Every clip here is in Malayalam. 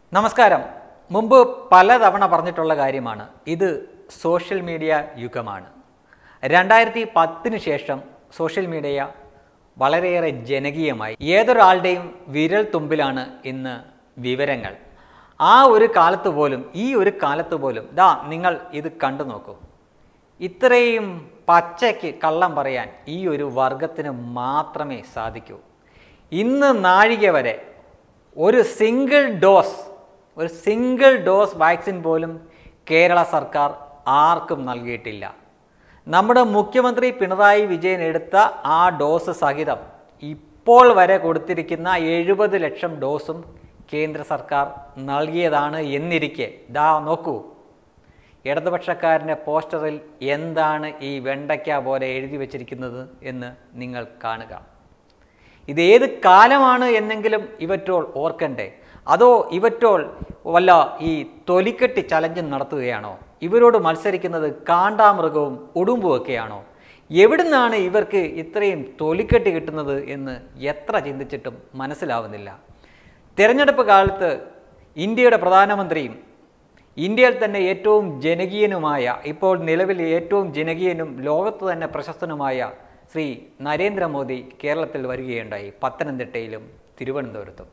നമസ്കാരം മുമ്പ് പലതവണ പറഞ്ഞിട്ടുള്ള കാര്യമാണ് ഇത് സോഷ്യൽ മീഡിയ യുഗമാണ് രണ്ടായിരത്തി പത്തിന് ശേഷം സോഷ്യൽ മീഡിയ വളരെയേറെ ജനകീയമായി ഏതൊരാളുടെയും വിരൽ തുമ്പിലാണ് ഇന്ന് വിവരങ്ങൾ ആ ഒരു കാലത്ത് പോലും ഈ ഒരു കാലത്ത് പോലും ദാ നിങ്ങൾ ഇത് കണ്ടു നോക്കൂ ഇത്രയും പച്ചയ്ക്ക് കള്ളം പറയാൻ ഈ ഒരു വർഗത്തിന് മാത്രമേ സാധിക്കൂ ഇന്ന് നാഴിക വരെ ഒരു സിംഗിൾ ഡോസ് ഒരു സിംഗിൾ ഡോസ് വാക്സിൻ പോലും കേരള സർക്കാർ ആർക്കും നൽകിയിട്ടില്ല നമ്മുടെ മുഖ്യമന്ത്രി പിണറായി വിജയൻ എടുത്ത ആ ഡോസ് സഹിതം ഇപ്പോൾ വരെ കൊടുത്തിരിക്കുന്ന എഴുപത് ലക്ഷം ഡോസും കേന്ദ്ര സർക്കാർ നൽകിയതാണ് എന്നിരിക്കെ ദാ നോക്കൂ ഇടതുപക്ഷക്കാരൻ്റെ പോസ്റ്ററിൽ എന്താണ് ഈ വെണ്ടയ്ക്ക പോലെ എഴുതി വച്ചിരിക്കുന്നത് എന്ന് നിങ്ങൾ കാണുക ഇത് ഏത് കാലമാണ് എന്നെങ്കിലും ഇവറ്റോൾ ഓർക്കണ്ടേ അതോ ഇവറ്റോൾ വല്ല ഈ തൊലിക്കെട്ടി ചലഞ്ചും നടത്തുകയാണോ ഇവരോട് മത്സരിക്കുന്നത് കാണ്ടാമൃഗവും ഉടുമ്പുമൊക്കെയാണോ എവിടുന്നാണ് ഇവർക്ക് ഇത്രയും തൊലിക്കെട്ടി കിട്ടുന്നത് എന്ന് എത്ര ചിന്തിച്ചിട്ടും മനസ്സിലാവുന്നില്ല തിരഞ്ഞെടുപ്പ് കാലത്ത് ഇന്ത്യയുടെ പ്രധാനമന്ത്രിയും ഇന്ത്യയിൽ തന്നെ ഏറ്റവും ജനകീയനുമായ ഇപ്പോൾ നിലവിൽ ഏറ്റവും ജനകീയനും ലോകത്ത് തന്നെ പ്രശസ്തനുമായ ശ്രീ നരേന്ദ്രമോദി കേരളത്തിൽ വരികയുണ്ടായി പത്തനംതിട്ടയിലും തിരുവനന്തപുരത്തും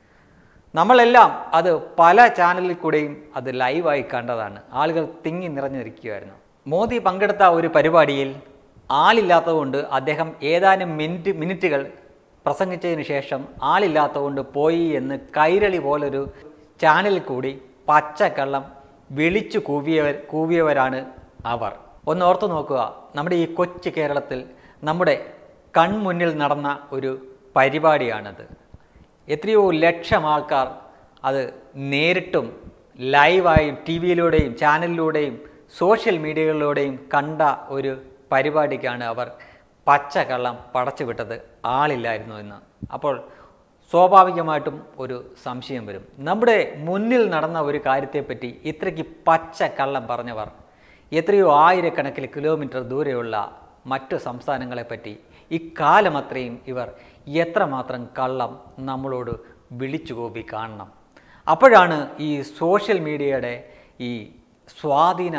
നമ്മളെല്ലാം അത് പല ചാനലിൽ കൂടെയും അത് ലൈവായി കണ്ടതാണ് ആളുകൾ തിങ്ങി നിറഞ്ഞിരിക്കുകയായിരുന്നു മോദി പങ്കെടുത്ത ഒരു പരിപാടിയിൽ ആളില്ലാത്തതുകൊണ്ട് അദ്ദേഹം ഏതാനും മിനിറ്റ് മിനിറ്റുകൾ പ്രസംഗിച്ചതിന് ശേഷം ആളില്ലാത്തതുകൊണ്ട് പോയി എന്ന് കൈരളി പോലൊരു ചാനലിൽ കൂടി പച്ചക്കള്ളം വിളിച്ചു കൂവിയവർ കൂവിയവരാണ് അവർ ഒന്ന് ഓർത്തു നോക്കുക നമ്മുടെ ഈ കൊച്ചു കേരളത്തിൽ നമ്മുടെ കൺമുന്നിൽ നടന്ന ഒരു പരിപാടിയാണത് എത്രയോ ലക്ഷം ആൾക്കാർ അത് നേരിട്ടും ലൈവായും ടി വിയിലൂടെയും ചാനലിലൂടെയും സോഷ്യൽ മീഡിയകളിലൂടെയും കണ്ട ഒരു പരിപാടിക്കാണ് അവർ പച്ചക്കള്ളം പടച്ചുവിട്ടത് ആളില്ലായിരുന്നു എന്ന് അപ്പോൾ സ്വാഭാവികമായിട്ടും ഒരു സംശയം വരും നമ്മുടെ മുന്നിൽ നടന്ന ഒരു കാര്യത്തെപ്പറ്റി ഇത്രയ്ക്ക് പച്ച കള്ളം പറഞ്ഞവർ എത്രയോ ആയിരക്കണക്കിന് കിലോമീറ്റർ ദൂരെയുള്ള മറ്റു സംസ്ഥാനങ്ങളെപ്പറ്റി ഇക്കാലം അത്രയും ഇവർ എത്രമാത്രം കള്ളം നമ്മളോട് വിളിച്ചു കോപ്പി കാണണം അപ്പോഴാണ് ഈ സോഷ്യൽ മീഡിയയുടെ ഈ സ്വാധീന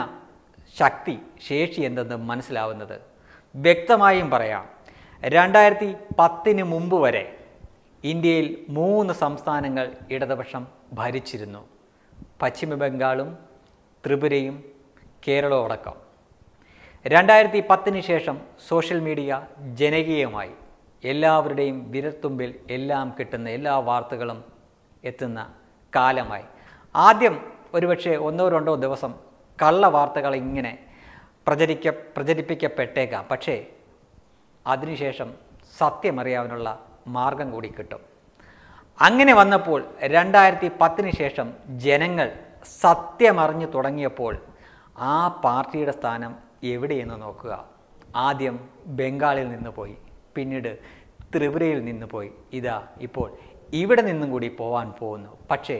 ശക്തി ശേഷി എന്തെന്ന് മനസ്സിലാവുന്നത് വ്യക്തമായും പറയാം രണ്ടായിരത്തി പത്തിന് മുമ്പ് വരെ ഇന്ത്യയിൽ മൂന്ന് സംസ്ഥാനങ്ങൾ ഇടതുപക്ഷം ഭരിച്ചിരുന്നു പശ്ചിമ ബംഗാളും ത്രിപുരയും കേരളവും അടക്കം രണ്ടായിരത്തി പത്തിന് ശേഷം സോഷ്യൽ മീഡിയ ജനകീയമായി എല്ലാവരുടെയും വിരൽത്തുമ്പിൽ എല്ലാം കിട്ടുന്ന എല്ലാ വാർത്തകളും എത്തുന്ന കാലമായി ആദ്യം ഒരുപക്ഷെ ഒന്നോ രണ്ടോ ദിവസം കള്ള വാർത്തകൾ ഇങ്ങനെ പ്രചരിക്ക പ്രചരിപ്പിക്കപ്പെട്ടേക്കാം പക്ഷേ അതിനുശേഷം സത്യമറിയാനുള്ള മാർഗം കൂടി കിട്ടും അങ്ങനെ വന്നപ്പോൾ രണ്ടായിരത്തി പത്തിന് ശേഷം ജനങ്ങൾ സത്യമറിഞ്ഞു തുടങ്ങിയപ്പോൾ ആ പാർട്ടിയുടെ സ്ഥാനം എവിടെയെന്ന് നോക്കുക ആദ്യം ബംഗാളിൽ നിന്ന് പോയി പിന്നീട് ത്രിപുരയിൽ നിന്ന് പോയി ഇതാ ഇപ്പോൾ ഇവിടെ നിന്നും കൂടി പോവാൻ പോകുന്നു പക്ഷേ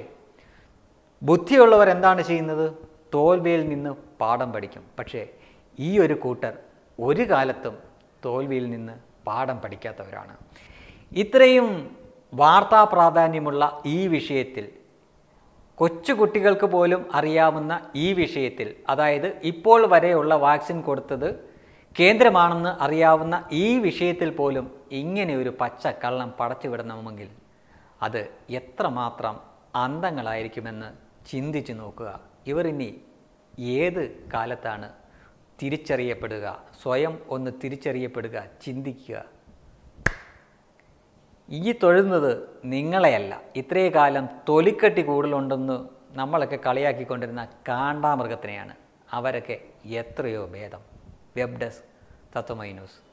ബുദ്ധിയുള്ളവർ എന്താണ് ചെയ്യുന്നത് തോൽവിയിൽ നിന്ന് പാഠം പഠിക്കും പക്ഷേ ഈ ഒരു കൂട്ടർ ഒരു കാലത്തും തോൽവിയിൽ നിന്ന് പാഠം പഠിക്കാത്തവരാണ് ഇത്രയും വാർത്താ പ്രാധാന്യമുള്ള ഈ വിഷയത്തിൽ കൊച്ചുകുട്ടികൾക്ക് പോലും അറിയാവുന്ന ഈ വിഷയത്തിൽ അതായത് ഇപ്പോൾ വരെയുള്ള വാക്സിൻ കൊടുത്തത് കേന്ദ്രമാണെന്ന് അറിയാവുന്ന ഈ വിഷയത്തിൽ പോലും ഇങ്ങനെ ഒരു പച്ച കള്ളം പടച്ചുവിടണമെങ്കിൽ അത് എത്രമാത്രം അന്തങ്ങളായിരിക്കുമെന്ന് ചിന്തിച്ചു നോക്കുക ഇവർ ഇനി ഏത് കാലത്താണ് തിരിച്ചറിയപ്പെടുക സ്വയം ഒന്ന് തിരിച്ചറിയപ്പെടുക ചിന്തിക്കുക ഈ തൊഴുന്നത് നിങ്ങളെയല്ല ഇത്രയും കാലം തൊലിക്കട്ടി കൂടുതലുണ്ടെന്ന് നമ്മളൊക്കെ കളിയാക്കിക്കൊണ്ടിരുന്ന കാണ്ടാമൃഗത്തിനെയാണ് അവരൊക്കെ എത്രയോ ഭേദം വെബ് ഡെസ്ക് തത്വമൈ ന്യൂസ്